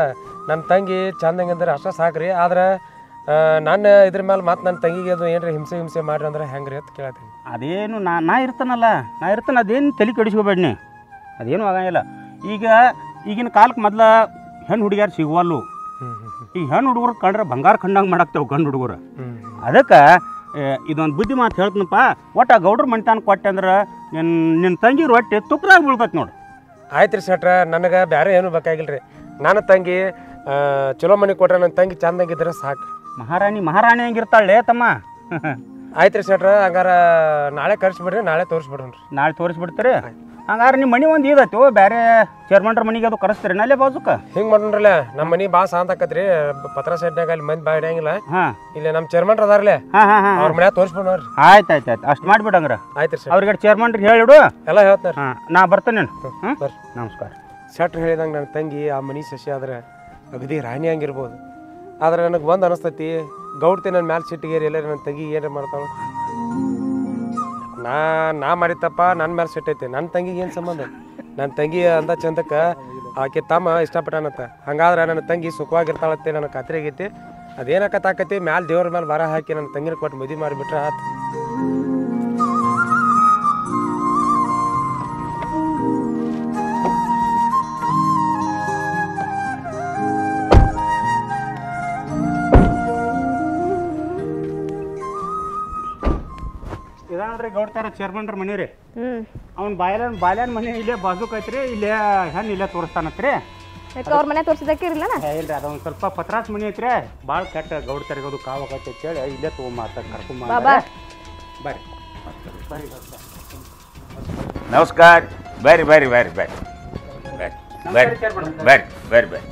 ನನ್ನ ತಂಗಿ ಚಂದಂಗಿದ್ರೆ ಅಷ್ಟೇ ಸಾಕ್ರಿ ಆದ್ರೆ ಆ, ನನ್ನ ಇದ್ರ ಮೇಲೆ ಮತ್ತೆ ನನ್ನ ತಂಗಿಗೆ ಅದು ಏನ್ರಿ ಹಿಂಸೆ ಹಿಂಸೆ ಮಾಡ್ರಿ ಅಂದ್ರೆ ಹೆಂಗ್ರಿ ಅಂತ ಕೇಳತ್ತೀನಿ ಅದೇನು ನಾ ನಾ ಇರ್ತಾನಲ್ಲ ನಾ ಇರ್ತಾನೆ ಅದೇನು ತಲೆ ಕೆಡಿಸ್ಕೋಬೇಡ ನೀ ಅದೇನು ಆಗಂಗಿಲ್ಲ ಈಗ ಈಗಿನ ಕಾಲಕ್ಕೆ ಮೊದ್ಲ ಹೆಣ್ಣು ಹುಡುಗಿಯಾರು ಸಿಗುವಲ್ಲು ಈಗ ಹೆಣ್ಣು ಹುಡುಗರು ಕಂಡ್ರೆ ಬಂಗಾರ ಕಂಡಂಗೆ ಮಾಡಾಕ್ತೇವೆ ಗಂಡು ಹುಡುಗರು ಅದಕ್ಕೆ ಇದೊಂದು ಬುದ್ಧಿ ಮಾತು ಹೇಳ್ತೀನಪ್ಪ ಒಟ್ಟು ಆ ಗೌಡ್ರ ಮಣಿತಾನ ಕೊಟ್ಟೆ ಅಂದ್ರೆ ನಿನ್ನ ನಿನ್ನ ತಂಗಿ ರೊಟ್ಟಿ ತುಪ್ರಾಗ ಬೀಳ್ತೈತೆ ನೋಡು ಆಯ್ತು ರೀ ಶೆಟ್ರ ನನಗೆ ಬೇರೆ ಏನೂ ಬೇಕಾಗಿಲ್ಲ ರೀ ನನ್ನ ತಂಗಿ ಆ, ಚಲೋ ಮನೆ ಕೊಟ್ರೆ ನನ್ನ ತಂಗಿ ಚಂದಂಗಿದ್ರೆ ಸಾಕು ಮಹಾರಾಣಿ ಮಹಾರಾಣಿ ಹಂಗಿರ್ತಾಳೆ ತಮ್ಮ ಆಯ್ತು ರೀ ಶೆಟ್ರ ಹಂಗಾರ ನಾಳೆ ಕರ್ಸ್ಬಿಡ್ರಿ ನಾಳೆ ತೋರಿಸ್ಬಿಡ್ರಿ ನಾಳೆ ತೋರಿಸ್ಬಿಡ್ತೀರಿ ಹಂಗಾರೆ ನಿಮ್ಮ ಮನೆ ಒಂದು ಇದೈತಿ ಬೇರೆ ಚೇರ್ಮನ್ರ ಮನೆಗೆ ಅದು ಕರೆಸ್ತೀರಿ ನಲ್ಲೇ ಬಾಜುಕ ಹಿಂಗೆ ಮಾಡೋಣ್ರಲ್ಲ ನಮ್ಮ ಮನೆ ಭಾಳ ಶಾಂತ ಆಕತ್ರಿ ಪತ್ರ ಸೆಟ್ನಾಗ ಅಲ್ಲಿ ಮಂದಿ ಬಾ ಹಿಡಿಯಂಗಿಲ್ಲ ಹಾಂ ಇಲ್ಲಿ ನಮ್ಮ ಚೇರ್ಮನ್ ಅದಾರಲ್ಲೇ ಹಾಂ ಹಾಂ ಹಾಂ ಅವ್ರ ಮನ್ಯಾಗ ತೋರಿಸ್ಬಿಡ್ ನೋಡ್ರಿ ಆಯ್ತು ಆಯ್ತು ಆಯ್ತು ಅಷ್ಟು ಮಾಡಿಬಿಡಂಗ್ರ ಆಯ್ತು ರೀ ಸರ್ ಅವ್ರಿಗೆ ಚೇರ್ಮನ್ರಿಗೆ ಹೇಳಿಡು ಎಲ್ಲ ಹೇಳ್ತಾರೆ ಹಾಂ ನಾ ಬರ್ತೇನೆ ಹ್ಞೂ ಬರ್ರಿ ನಮಸ್ಕಾರ ಶೆಟ್ರ್ ಹೇಳಿದಂಗೆ ನನ್ನ ತಂಗಿ ಆ ಮನಿ ಸಸಿ ಆದ್ರೆ ಅಗದಿ ರಾಣಿ ಹಂಗಿರ್ಬೋದು ಆದ್ರೆ ನನಗೆ ಒಂದು ಅನಿಸ್ತೈತಿ ಗೌಡ್ತಿ ನನ್ನ ಮ್ಯಾಲೆ ಸಿಟ್ಟಿಗೇರಿ ಎಲ್ಲರೂ ನನ್ನ ತಂಗಿ ಏನ್ರ ಮಾಡ್ತಾಳೆ ನಾ ನಾ ಮಾಡಿತ್ತಪ್ಪ ನನ್ನ ಮೇಲೆ ಸಿಟ್ಟೈತಿ ನನ್ನ ತಂಗಿಗೆ ಏನು ಸಂಬಂಧ ನನ್ನ ತಂಗಿ ಅಂದ ಚಂದಕ್ಕೆ ಆಕೆ ತಮ್ಮ ಇಷ್ಟಪಟ್ಟಾನತ್ತ ಹಂಗಾದ್ರೆ ನನ್ನ ತಂಗಿ ಸುಖವಾಗಿರ್ತಾಳತ್ತೆ ನನ್ನ ಖಾತ್ರಿ ಆಗೈತಿ ಅದೇನಕತ್ತಾಕತಿ ಮ್ಯಾಲೆ ದೇವ್ರ ಮೇಲೆ ಬರ ಹಾಕಿ ನನ್ನ ತಂಗಿನ ಕೊಟ್ಟು ಮದುವೆ ಮಾಡಿಬಿಟ್ರೆ ಆತು ಇದಾನ್ರಿ ಗೌಡ್ತಾರ ಚೇರ್ಮನ್ರ ಮನೆ ರೀ ಹ್ಞೂ ಅವ್ನ ಬಾಯ್ಲನ್ ಬಾಲ್ಯಾನ ಮನೆ ಇಲ್ಲೇ ಬಾಜುಕ್ ಐತ್ರಿ ಇಲ್ಲೇ ಹೆಣ್ಣು ಇಲ್ಲೇ ತೋರಿಸ್ತಾನತ್ರಿ ಯಾಕೆ ಅವ್ರ ಮನೆ ತೋರಿಸಿದಕ್ಕಿರಲಿಲ್ಲ ಏ, ಇಲ್ರಿ ಅದೊಂದು ಸ್ವಲ್ಪ ಪತ್ರಾಸ್ ಮನೆ ಐತ್ರಿ ಭಾಳ ಕೆಟ್ಟ ಗೌಡ್ತಾರಿಗೆ ಅದು ಕಾವು ಆಗತ್ತೆ ಅಂತೇಳಿ ಇಲ್ಲೇ ತೊಗೊಂಬ ಕರ್ಕೊಂಬ ಬಾಬಾ ಬರ್ರಿ ನಮಸ್ಕಾರ ಬರ್ರಿ ಬರ್ರಿ ಬರ್ರಿ ಬರ್ರಿ ಬರ್ರಿ ಬರ್ರಿ ಬರ್ರಿ ಬರ್ರಿ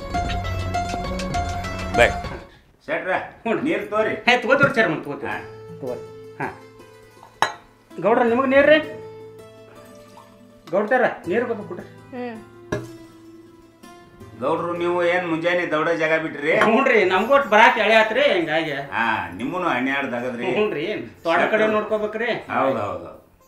ಬರ್ರಿ ಶೆಟ್ರ ನೀರು ತೋರಿ ಹೇ ತಗೋತೀರಿ ಚೇರ್ಮನ್ ತಗೋತೀವಿ ತಗೋರಿ ಹಾಂ ಗೌಡ್ರ ನಿಮಗೆ ನೀರು ರೀ ಗೌಡ್ತಾರ ನೀರು ಬಂದು ಕೊಡ್ರಿ ಹ್ಞೂ ಗೌಡ್ರು ನೀವು ಏನ್ ಮುಂಜಾನೆ ದೌಡ ಜಾಗ ಬಿಟ್ರಿ ಹ್ಞೂ ರೀ ನಮ್ಗೂ ಒಟ್ಟು ಬರಾಕ್ ಎಳೆ ಆತ್ರಿ ಹಿಂಗಾಗಿ ಹಾ ನಿಮ್ಮನು ಹನ್ನೆರಡ್ದಾಗದ್ರಿ ಹ್ಞೂ ರೀ ತೋಟ ಕಡೆ ನೋಡ್ಕೋಬೇಕ್ರಿ ಹೌದು ಹೌದು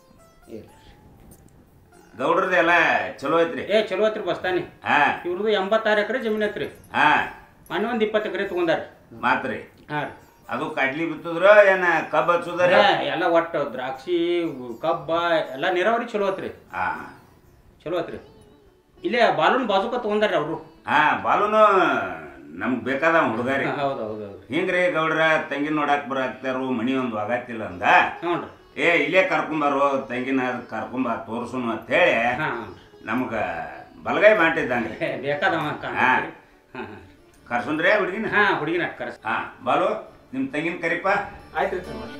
ಗೌಡ್ರದ್ದು ಎಲ್ಲ ಚಲೋ ಐತ್ರಿ ಏ ಚಲೋ ಐತ್ರಿ ಬಸ್ತಾನಿ ಹಾ ಇವ್ರದ್ದು ಎಂಬತ್ತಾರು ಎಕರೆ ಜಮೀನು ಐತ್ರಿ ಹಾ ಮೊನ್ನೆ ಒಂದು ಇಪ್ಪತ್ತು ಎಕರೆ ತೊಗೊಂಡಾರ ಮಾತ್ರಿ ಹಾಂ ಅದು ಕಡ್ಲಿ ಬಿತ್ತುದ್ರ ಏನ ಕಬ್ಬ್ ಹಚ್ಚುದ್ರ ರೀ ಎಲ್ಲ ಒಟ್ಟು ದ್ರಾಕ್ಷಿ ಕಬ್ಬ ಎಲ್ಲ ನೀರಾವರಿ ಚಲೋ ಐತ್ರಿ ಹಾ ಚಲೋ ಐತ್ರಿ ಇಲ್ಲೇ ಬಾಲೂನ್ ಬಾಜುಕ ತೊಗೊಂಡಾರ ಅವರು ಹಾ ಬಾಲುನು ನಮ್ಗ್ ಬೇಕಾದ ಹುಡುಗಾರಿ ಹೌದು ಹೌದು ಹೌದು ಹಿಂಗ್ರಿ ಗೌಡ್ರ ತಂಗಿ ನೋಡಾಕ್ ಬರಾಕ್ತಾರು ಮನಿ ಒಂದು ಆಗತ್ತಿಲ್ಲ ಅಂದ ಹ್ಞೂ ರೀ ಏ ಇಲ್ಲೇ ಕರ್ಕೊಂಬಾರು ತಂಗಿನ ಕರ್ಕೊಂಬ ತೋರ್ಸುನು ಅಂತ ಹೇಳಿ ಹಾಂ ನಮ್ಗ ಬಲಗೈ ಮಾಡಿದ್ದಂಗ್ರಿ ಬೇಕಾದವ ಹಾ. ಹಾಂ ಹಾಂ ಕರ್ಸುಂದ್ರೆ ಹುಡುಗಿನ ಹಾಂ ಹುಡುಗಿನ ಕರೆಸ್ ಹಾ ಬಾಲು ನಿಮ್ ತಂಗಿನ ಕರಿಪ ಆಯ್ತು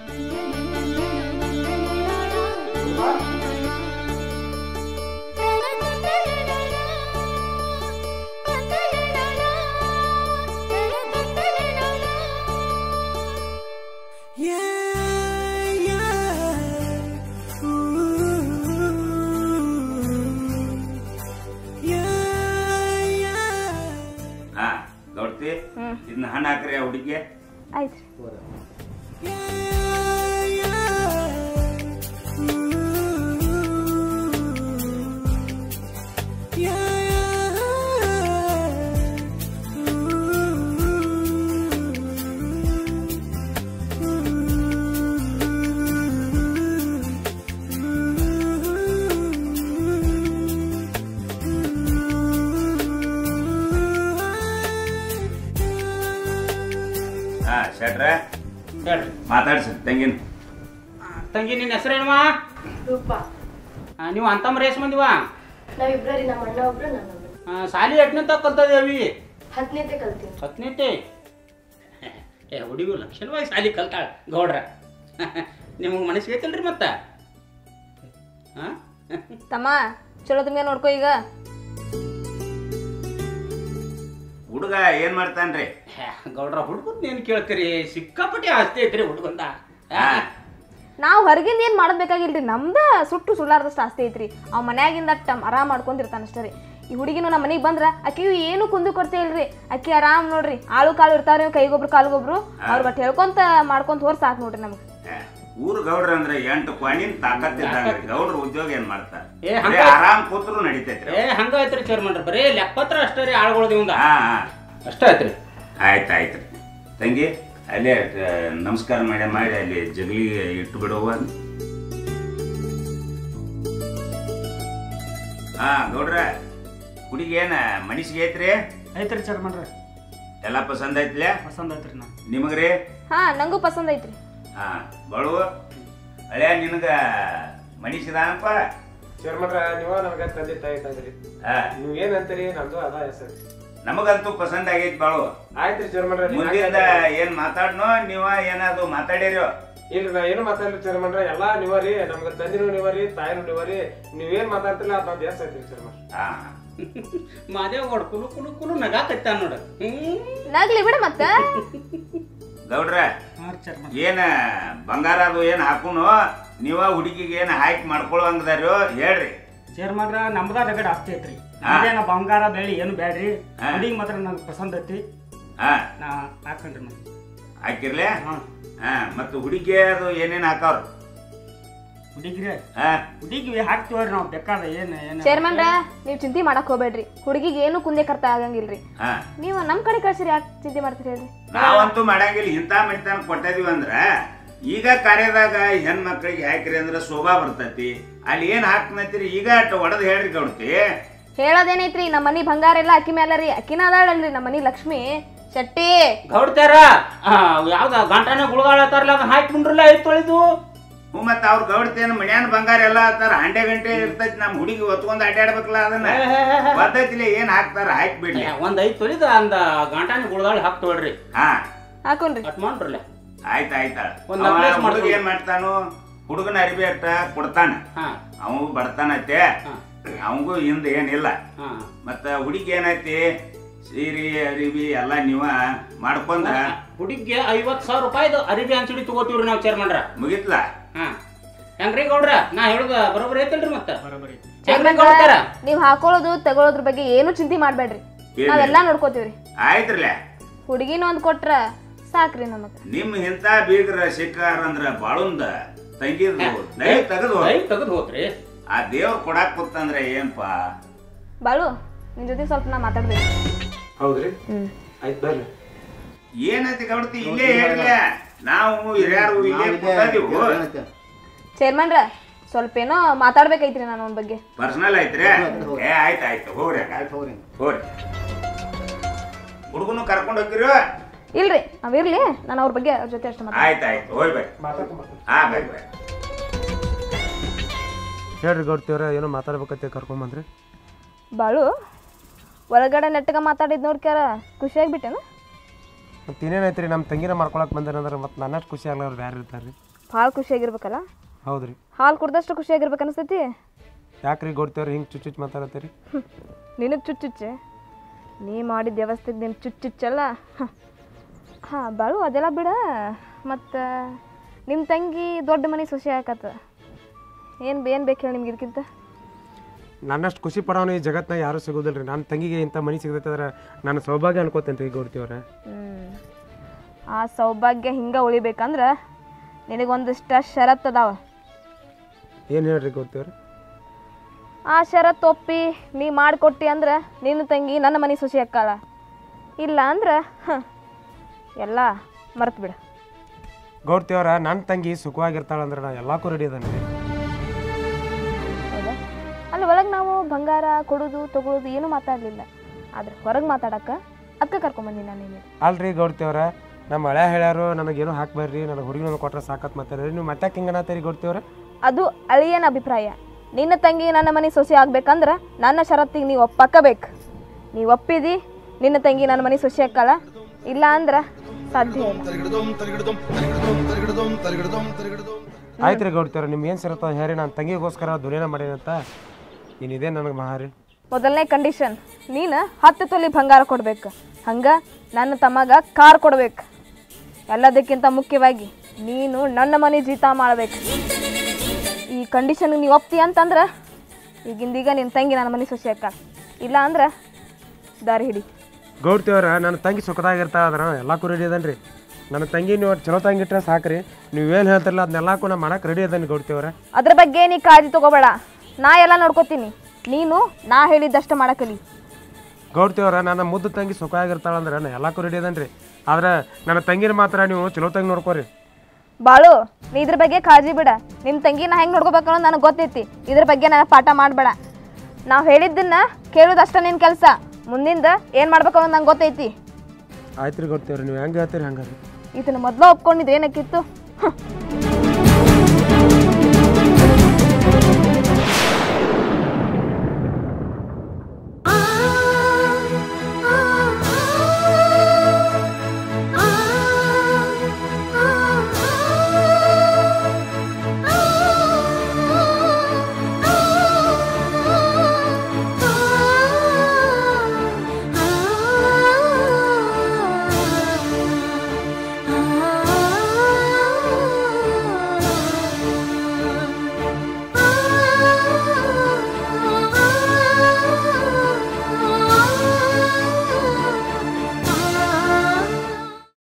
ಹಾ ಗೌಡ್ತಿ ಇದನ್ನ ಹಣ್ಣು ಹಾಕ್ರಿ ಆ ಹುಡುಗಿಗೆ ಆಯ್ತು ರೀ ಹಾ ಶೆಟ್ರ ಹೇಳ್ರಿ ಮಾತಾಡ್ಸಿ ತಂಗಿನ ತಂಗಿ ನಿನ್ನ ಹೆಸರೇನವಾ ರೂಪ ನೀವು ಅಂತಮ್ಮ ರೇಸ್ ಮಂದಿವಾ ನಾವಿಬ್ರ ರೀ ನಮ್ಮ ಅಣ್ಣ ಒಬ್ರು ನಾನೊಬ್ರು ಆ, ಸಾಲಿ ಎಟ್ನೇ ತಕ್ಕ ಕಲ್ತದೇವಿ ಹತ್ತನೇತೆ ಕಲ್ತೀನಿ ಹತ್ತನೇತೆ ಏ ಹುಡುಗಿ ಲಕ್ಷಣವಾಗಿ ಸಾಲಿ ಕಲ್ತಾಳ ಗೌಡ್ರ ನಿಮಗೆ ಮನಸ್ಸಿಗೆ ಐತಲ್ರಿ ಮತ್ತ ಹಾಂ ತಮ್ಮ ಚಲೋ ತುಂಬ ನೋಡ್ಕೋ ಈಗ ಹುಡುಗ ಏನ್ ಮಾಡ್ತಾನ್ರಿ ಗೌಡ್ರ ಹುಡುಗದ್ ಏನು ಕೇಳ್ತೀರಿ ಸಿಕ್ಕಾಪಟ್ಟೆ ಆಸ್ತಿ ಐತ್ರಿ ಹುಡುಗಂದ ಹಾ ನಾವು ಹೊರಗಿಂದ ಏನು ಮಾಡಬೇಕಾಗಿಲ್ರಿ ನಮ್ದ ಸುಟ್ಟು ಸುಳ್ಳಾರ್ದಷ್ಟು ಆಸ್ತಿ ಐತ್ರಿ ಅವ್ ಮನ್ಯಾಗಿಂದ ಅಟ್ಟ ಆರಾಮ್ ಮಾಡ್ಕೊಂಡಿರ್ತಾನ ಅಷ್ಟೇ ರೀ ಈ ಹುಡುಗಿನೂ ನಮ್ಮ ಮನೆಗೆ ಬಂದ್ರ ಆಕಿಯು ಏನು ಕುಂದು ಕೊರತೆ ಇಲ್ರಿ ಆಕಿ ಆರಾಮ್ ನೋಡ್ರಿ ಆಳು ಕಾಳು ಇರ್ತಾವ್ರಿ ಕೈಗೊಬ್ರು ಕಾಲ್ಗೊಬ್ರು ಅವ್ರ ಬಟ್ ಹೇಳ್ಕೊಂತ ಮಾಡ್ಕೊಂತ ಹೋರ್ ಸಾಕ್ ನೋಡ್ರಿ ನಮ್ಗೆ ಹಾ. ಊರ್ ಗೌಡ್ರ ಅಂದ್ರೆ ಎಂಟು ಕ್ವಾಣಿನ್ ತಾಕತ್ತಿದ್ದಂಗ್ರಿ ಗೌಡ್ರ ಉದ್ಯೋಗ ಏನ್ ಮಾಡ್ತಾರ ಏ, ಬರೀ ಹಂಗ- ಆರಾಮ್ ಕೂತ್ರು ನಡಿತೈತ್ರಿ ಏ ಹಂಗ ಐತ್ರಿ ಚೇರ್ಮನ್ರಿ ಬರೀ ಲೆಪ್ಪತ್ರ ಅಷ್ಟೇ ರೀ ಆಳ್ಗೊಳ್ದಿ ಒಂದ ಹಾ ಹಾ ಅಷ್ಟೇ ಆಯ್ತು ರೀ ಆಯ್ತು ಆಯ್ತು ರೀ ತಂಗಿ ಅಲ್ಲೇ ಆ, ನಮಸ್ಕಾರ ಮಾಡಿ ಮಾಡಿ ಅಲ್ಲಿ ಜಗಲಿಗೆ ಇಟ್ಟು ಬಿಡುವ ಹಾ ಗೌಡ್ರ ಹುಡುಗಿ ಏನ ಮನಸ್ಸಿಗೆ ಐತ್ರಿ ಐತ್ರಿ ಚರ್ಮನ್ರಿ ಎಲ್ಲ ಪಸಂದ್ ಐತ್ಲೆ ಪಸಂದ್ ಐತ್ರಿ ನಾ ನಿಮಗ್ರಿ ಹಾ ನಂಗೂ ಪಸಂದ್ ಐತ್ರಿ ಹಾ ಬಳು ಹಳೆಯ ನಿನಗ ಮನಸ್ಸಿದಾನಪ್ಪ ಚೇರ್ಮನ್ರ ನೀವ ನನಗೆ ತಂದೆ ತಾಯಿ ತಂದ್ರಿ ಹಾ ನೀವ್ ಏನ್ ಅಂತೀರಿ ನಮ್ದು ಅದ ಹೆಸರು ನಮಗಂತೂ ಪಸಂದ್ ಆಗೈತಿ ಬಾಳು ಆಯ್ತ್ರಿ ಚೇರ್ಮನ್ರ ನೀವ್ ಮುಂದಿಂದ ಹಾಗೆ ಏನ್ ಮಾತಾಡ್ನೋ ನೀವ ಏನಾದ್ರು ಮಾತಾಡಿರೋ ಇಲ್ರಿ ನಾ ಏನು ಮಾತಾಡ್ಲಿ ಚೇರ್ಮನ್ರ ಎಲ್ಲಾ ನೀವರಿ ನಮ್ಗ ತಂದಿನೂ ನೀವರಿ ತಾಯಿನೂ ನೀವರಿ ನೀವೇನ್ ಮಾತಾಡ್ತಿಲ್ಲ ಅದ್ ನಮ್ದು ಹೆಸರು ಐತ್ರಿ ಚೇರ್ಮನ್ ಹಾ ಮಾದೇವ್ ಗೌಡ ಕುಲು ಕುಲು ಕುಲು ನಗಾಕೈತ ನೋಡ ಹ್ಮ್ ನಗ್ಲಿ ಬಿಡ ಮತ್ತ ಗೌಡ್ರ ಹಾ ಚರ್ಮನ್ ಏನ ಬಂಗಾರ ಅದು ಏನ್ ಹಾಕುನು ನೀವ ಹುಡುಗಿಗೆ ಏನ್ ಹಾಕಿ ಮಾಡ್ಕೊಳ್ಳುವಂಗದಾರು ಹೇಳ್ರಿ ಚೇರ್ಮನ್ರ ನಮ್ದ ರಗಡ್ ಆಸ್ತಿ ಐತ್ರಿ ನಮ್ದೇನ ಬಂಗಾರ ಬೆಳ್ಳಿ ಏನು ಬ್ಯಾಡ್ರಿ ಹಾ. ಹುಡುಗಿ ಮಾತ್ರ ನಂಗೆ ಪಸಂದ್ ಐತಿ ಹಾ ನಾ ಹಾಕೊಂಡ್ರಿ ನಾನು ಹಾಕಿರ್ಲೆ ಹಾ ಹಾ ಮತ್ತು ಹುಡುಗಿ ಅದು ಏನೇನ್ ಹಾಕವ್ರ ಹುಡುಗಿರಿ ಹಾ ಹುಡುಗಿ ಹಾಕ್ತಿವ್ರಿ ನಾವು ಬೇಕಾದ ಏನು ಏನು ಚೇರ್ಮನ್ರ ನೀವ್ ಚಿಂತೆ ಮಾಡಕ್ ಹೋಗ್ಬೇಡ್ರಿ ಹುಡುಗಿಗೆ ಏನು ಕುಂದೆ ಕರ್ತ ಆಗಂಗಿಲ್ರಿ ಹಾ ನೀವು ನಮ್ ಕಡೆ ಕಳ್ಸಿರಿ ಯಾಕೆ ಚಿಂತೆ ಮಾಡ್ತೀರಿ ಹೇಳ್ರಿ ನಾವಂತೂ ಮಾಡಂಗಿಲ್ಲ ಇಂಥ ಮಣಿತನ ಕೊಟ್ಟಿದೀವಿ ಅಂದ್ರ ಈಗ ಕಾರ್ಯದಾಗ ಹೆಣ್ಮಕ್ಳಿಗೆ ಹಾಕಿರಿ ಅಂದ್ರ ಶೋಭಾ ಬರ್ತೈತಿ ಅಲ್ಲಿ ಏನ್ ಹಾಕ್ನತ್ತೀರಿ ಈಗ ಅಟ್ ಒಡದ್ ಹೇಳ್ರಿ ಗೌಡ್ತಿ ಹೇಳೋದೇನೈತ್ರಿ ನಮ್ಮ ಮನಿ ಬಂಗಾರ ಎಲ್ಲ ಅಕ್ಕಿ ಮೇಲೆ ರೀ ಅಕ್ಕಿನ ಅದಾಳಲ್ರಿ ನಮ್ಮ ಮನಿ ಲಕ್ಷ್ಮಿ ಶೆಟ್ಟಿ ಗೌಡ್ತಾರ ಯಾವ್ದ ಗಂಟನೆ ಗುಳಗಾಳತ್ತಾರಲ್ಲ ಅದನ್ನ ಹಾಕ್ಬಿಡ್ರಲ್ಲ ಐತ್ ತೊಳಿದು ಹ್ಞೂ ಮತ್ತ ಅವ್ರ ಗೌಡ್ತಿ ಏನ್ ಮನ್ಯಾನ ಬಂಗಾರ ಎಲ್ಲ ಹಾಕ್ತಾರ ಹಂಡೆ ಗಂಟೆ ಇರ್ತೈತಿ ನಮ್ ಹುಡುಗಿ ಹೊತ್ಕೊಂಡ್ ಅಡ್ಡಾಡ್ಬೇಕಲ್ಲ ಅದನ್ನ ಪದ್ಧತಿಲಿ ಏನ್ ಹಾಕ್ತಾರ ಹಾಕ್ಬಿಡ್ಲಿ ಒಂದ್ ಐತ್ ತೊಳಿದ ಅಂದ ಗಂಟನೆ ಗುಳಗಾಳ ಹಾಕ್ ತೊಳ್ರಿ ಹಾ ಹಾಕೊಂಡ್ರಿ ಅಟ್ ಮಾಡ್ರಲ್ಲ ಆಯ್ತ ಆಯ್ತ ಒಂದ್ necklace ಹುಡುಗ ಮಾಡ್ಕೊಂಡು. ಏನ್ ಮಾಡ್ತಾನು ಹುಡುಗನ ಅರಿವಿ ಅಟ್ಟ ಕೊಡ್ತಾನ ಹಾ ಅವು ಬರ್ತಾನೈತೆ ಹಾ. ಅವಂಗೂ ಹಿಂದ ಏನಿಲ್ಲ ಹಾ ಮತ್ತ ಹುಡುಗಿ ಏನೈತಿ ಸೀರೆ ಅರಿವಿ ಎಲ್ಲ ನೀವ ಮಾಡ್ಕೊಂಡ ಹುಡುಗಿಗೆ ಐವತ್ ಸಾವಿರ ರೂಪಾಯಿದು ಅರಿಬಿ ಅಂಚಡಿ ತಗೋತೀವ್ರಿ ನಾವು ಚೇರ್ಮನ್ರ ಮುಗಿತ್ಲ ಹಾ ಹೆಂಗ್ರಿ ಗೌಡ್ರ ನಾ ಹೇಳುದ ಬರೋಬ್ಬರಿ ಐತಲ್ರಿ ಮತ್ತ ಬರೋಬ್ಬರಿ ಹೆಂಗ್ರಿ ಗೌಡ್ತಾರ ನೀವ್ ಹಾಕೊಳ್ಳೋದು ತಗೊಳೋದ್ರ ಬಗ್ಗೆ ಏನು ಚಿಂತೆ ಮಾಡ್ಬೇಡ್ರಿ ಏನ್ ನಾವೆಲ್ಲಾ ನೋಡ್ಕೋತೀವ್ರಿ ಆಯ್ತ್ರಲ್ಲ ಹುಡುಗಿನ ಒಂದ್ ಕೊಟ್ರ ಸಾಕ್ರಿ ನಮಗ ನಿಮ್ ಇಂತ ಬೀಗ್ರ ಸಿಕ್ಕಾರ ಅಂದ್ರ ಬಾಳುಂದ ತಂಗಿದು ದಯ ತೆಗೆದು ಐ ತೆಗೆದು ಹೋತ್ರಿ ಆ ದೇವ್ರ ಕೊಡಾಕ್ ಕೂತಂದ್ರ ಏನ್ಪ ಬಾಳು ನಿನ್ ಜೊತೆ ಸ್ವಲ್ಪ ನಾ ಮಾತಾಡ್ಬೇಕು ಹೌದ್ರಿ ಆಯ್ತು ಬರ್ರಿ ಏನೈತಿ ಗೌಡ್ತಿ ಇಲ್ಲೇ ಹೇಳಿಲ್ಲ ನಾವು ಹಿರಿಯರು ಇಲ್ಲೇ ಕೂತಾದಿವು ಚೇರ್ಮನ್ರ ಸ್ವಲ್ಪ ಏನೋ ಮಾತಾಡ್ಬೇಕೈತ್ರಿ ನಾನು ಅವನ ಬಗ್ಗೆ ಪರ್ಸನಲ್ ಐತ್ರಿ ಏ ಆಯ್ತು ಆಯ್ತು ಹೋಗ್ರಿ ಹಂಗಾರೆ. ಹೋಗ್ರಿ ಹೋಗ್ರಿ ಹುಡುಗನು ಕರ್ಕೊಂಡು ಹೋಗಿರು ಇಲ್ರಿ ನಾವಿರ್ಲಿ ನಾನು ಅವ್ರ ಬಗ್ಗೆ ಅವ್ರ ಜೊತೆ ಅಷ್ಟು ಮಾತಾಡ ಆಯ್ತು ಆಯ್ತು ಹೋಗಿ ಬರ್ರಿ ಹಾ ಬರ್ರಿ ಬರ್ರಿ ಹೇಳ್ರಿ ಗೌಡ್ತಿಯವ್ರ ಏನೋ ಮಾತಾಡ್ಬೇಕತ್ತೆ ಕರ್ಕೊಂಬಂದ್ರಿ ಬಾಳು ಒಳಗಡೆ ನೆಟ್ಟಗ ಮಾತಾಡಿದ್ ನೋಡ್ಕ್ಯಾರ ಖುಷಿಯಾಗಿ ಬಿಟ್ಟೆನ ಮತ್ತೆ ಇನ್ನೇನೈತ್ರಿ ನಮ್ಮ ತಂಗಿನ ಮಾಡ್ಕೊಳಕ್ ಬಂದೇನಂದ್ರೆ ಮತ್ತೆ ನನ್ನಷ್ಟು ಖುಷಿ ಆಗ್ಲವ್ರು ಬೇರೆ ಇರ್ತಾರೆ ಭಾಳ ಖುಷಿಯಾಗಿರ್ಬೇಕಲ್ಲ ಹೌದ್ರಿ ಹಾಲು ಕುಡ್ದಷ್ಟು ಖುಷಿಯಾಗಿರ್ಬೇಕು ಅನಿಸ್ತೈತಿ ಯಾಕ್ರಿ ಗೌಡ್ತಿಯವ್ರ ಹಿಂಗೆ ಚುಚ್ಚುಚ್ಚು ಮಾತಾಡತ್ತೀರಿ ನಿನಗೆ ಚುಚ್ಚುಚ್ಚೆ ನೀ ಮಾಡಿದ ವ್ಯವಸ್ಥೆಗೆ ನಿನ್ ಚುಚ್ಚುಚ್ಚಲ್ಲ ಹಾಂ ಬಾಳು ಅದೆಲ್ಲ ಬಿಡ ಮತ್ತು ನಿಮ್ಮ ತಂಗಿ ದೊಡ್ಡ ಮನೆ ಸೊಸೆ ಆಕತ್ತ ಏನು ಏನು ಬೇಕು ಹೇಳಿ ನಿಮ್ಗೆ ಇದಕ್ಕಿಂತ ನನ್ನಷ್ಟು ಖುಷಿ ಪಡೋನು ಈ ಜಗತ್ನಾಗ ಯಾರೂ ಸಿಗೋದಿಲ್ಲ ರೀ ನನ್ನ ತಂಗಿಗೆ ಇಂಥ ಮನೆ ಸಿಗತೈತೆ ಅಂದ್ರೆ ನಾನು ಸೌಭಾಗ್ಯ ಅನ್ಕೋತೇನೆ ರೀ ಗೌಡ್ತಿಯವ್ರ ಹ್ಮ್. ಆ ಸೌಭಾಗ್ಯ ಹಿಂಗೆ ಉಳಿಬೇಕಂದ್ರೆ ನಿನಗೊಂದಿಷ್ಟ ಷರತ್ತು ಅದಾವ ಏನು ಹೇಳ್ರಿ ಗೌಡ್ತಿಯವ್ರ ಆ ಷರತ್ತು ಒಪ್ಪಿ ನೀ ಮಾಡಿಕೊಟ್ಟಿ ಅಂದ್ರೆ ನಿನ್ನ ತಂಗಿ ನನ್ನ ಮನೆ ಸೊಸೆ ಅಕ್ಕಾಳ ಇಲ್ಲ ಅಂದ್ರೆ ಹ ಎಲ್ಲ ಮರ್ತು ಬಿಡು ಗೌಡ್ತಿಯವ್ರ ನನ್ನ ತಂಗಿ ಸುಖವಾಗಿರ್ತಾಳಂದ್ರೆ ನಾ ಎಲ್ಲಕ್ಕೂ ರೆಡಿ ಅದೇನೆ ರೀ ಹೌದಾ ಅಲ್ಲಿ ಒಳಗೆ ನಾವು ಬಂಗಾರ ಕೊಡೋದು ತಗೊಳ್ಳೋದು ಏನೂ ಮಾತಾಡಲಿಲ್ಲ ಆದ್ರೆ ಹೊರಗೆ ಮಾತಾಡಕ್ಕೆ ಅಕ್ಕ ಕರ್ಕೊಂಬಂದಿನಿ ನಾನು ನಿಮಗೆ ಅಲ್ರಿ ಗೌಡ್ತಿಯವ್ರ ನಮ್ಮ ಹಳೆ ಹೇಳ್ಯಾರು ನನಗೇನು ಹಾಕ್ಬೇಡ್ರಿ ನನಗೆ ಹುಡುಗಿನ ಕೊಟ್ರೆ ಸಾಕತ್ ಮಾತಾಡ್ರಿ ನೀವು ಮತ್ತೆ ಹಿಂಗೆ ಅನ್ನತ್ತೀರಿ ಗೌಡ್ತಿಯವ್ರ ಅದು ಅಳಿಯನ ಅಭಿಪ್ರಾಯ ನಿನ್ನ ತಂಗಿ ನನ್ನ ಮನೆ ಸೊಸೆ ಆಗ್ಬೇಕಂದ್ರೆ ನನ್ನ ಷರತ್ತಿಗೆ ನೀವು ಒಪ್ಪಕ್ಕಬೇಕು ನೀವು ಒಪ್ಪಿದಿ ನಿನ್ನ ತಂಗಿ ನನ್ನ ಮನೆ ಸೊಸೆ ಅಕ್ಕಲ್ಲ ಇಲ್ಲ ಅಂದ್ರೆ ಸಾಧ್ಯ ಇಲ್ಲ ಆಯ್ತು ರೀ ಗೌಡ್ತಿಯವ್ರ ನಿಮ್ಗೆ ಏನು ಸಿರುತ್ತೋ ಹೇಳಿ ನಾನು ತಂಗಿಗೋಸ್ಕರ ದುನಿಯನ ಮಾಡೀನಂತ ಇನ್ನಿದೆ ನನಗೆ ಮಹಾರಿ ಮೊದಲನೇ ಕಂಡೀಷನ್ ನೀನು ಹತ್ತು ತೊಲಿ ಬಂಗಾರ ಕೊಡ್ಬೇಕು ಹಂಗೆ ನನ್ನ ತಮ್ಮಗ ಕಾರ್ ಕೊಡ್ಬೇಕು ಎಲ್ಲದಕ್ಕಿಂತ ಮುಖ್ಯವಾಗಿ ನೀನು ನನ್ನ ಮನೆ ಜೀತ ಮಾಡಬೇಕು ಈ ಕಂಡೀಷನ್ಗೆ ನೀವು ಒಪ್ತಿ ಅಂತಂದ್ರೆ ಈಗಿಂದೀಗ ನಿನ್ನ ತಂಗಿ ನನ್ನ ಮನೆ ಸೊಸೆ ಅಕ್ಕ ಇಲ್ಲ ಅಂದ್ರೆ ದಾರಿ ಹಿಡಿ ಗೌಡ್ತಿಯವ್ರ ನನ್ನ ತಂಗಿ ಸುಖದಾಗಿರ್ತಾಳ ಅದ್ರ ಎಲ್ಲಕ್ಕೂ ರೆಡಿ ಅದನ್ರಿ ನನ್ನ ತಂಗಿ ನೀವು ಚಲೋ ತಂಗಿ ಇಟ್ರೆ ಸಾಕ್ರಿ ನೀವೇನು ಹೇಳ್ತಿರಲ್ಲ ಅದನ್ನೆಲ್ಲಕ್ಕೂ ನಾ ಮಾಡಕ್ಕೆ ರೆಡಿ ಅದನ್ರಿ ಗೌಡ್ತಿಯವ್ರ ಅದ್ರ ಬಗ್ಗೆ ನೀ ಕಾಳಜಿ ತಗೋಬೇಡ ನಾ ಎಲ್ಲ ನೋಡ್ಕೋತೀನಿ ನೀನು ನಾ ಹೇಳಿದ್ದಷ್ಟು ಮಾಡಕಲಿ ಗೌಡ್ತಿಯವ್ರ ನನ್ನ ಮುದ್ದು ತಂಗಿ ಸುಖವಾಗಿರ್ತಾಳಂದ್ರೆ ನಾ ಎಲ್ಲಕ್ಕೂ ರೆಡಿ ಅದನ್ರಿ ಆದ್ರೆ ನನ್ನ ತಂಗಿನ ಮಾತ್ರ ನೀವು ಚಲೋ ತಂಗಿ ನೋಡ್ಕೋರಿ ಬಾಳು ನೀ ಇದ್ರ ಬಗ್ಗೆ ಕಾಳಜಿ ಬಿಡ ನಿನ್ನ ತಂಗಿನ ಹೆಂಗೆ ನೋಡ್ಕೋಬೇಕು ಅನ್ನೋದು ನನಗೆ ಗೊತ್ತೈತಿ ಇದ್ರ ಬಗ್ಗೆ ನನಗೆ ಪಾಠ ಮಾಡಬೇಡ ನಾವು ಹೇಳಿದ್ದನ್ನ ಕೇಳೋದಷ್ಟ ನಿನ್ನ ಕೆಲಸ ಮುಂದಿಂದ ಏನು ಮಾಡ್ಬೇಕು ಅನ್ನೋದು ನಂಗೆ ಗೊತ್ತೈತಿ ಆಯ್ತು ರೀ ಗೌಡ್ತಿಯವ್ರ ನೀವು ಹೆಂಗೆ ಹೇಳ್ತೀರಿ ಹಂಗಾರೆ ಇದನ್ನ ಮೊದಲು ಒಪ್ಕೊಂಡಿದ್ದು ಏನಕ್ಕಿತ್ತು ಹ್ಮ್.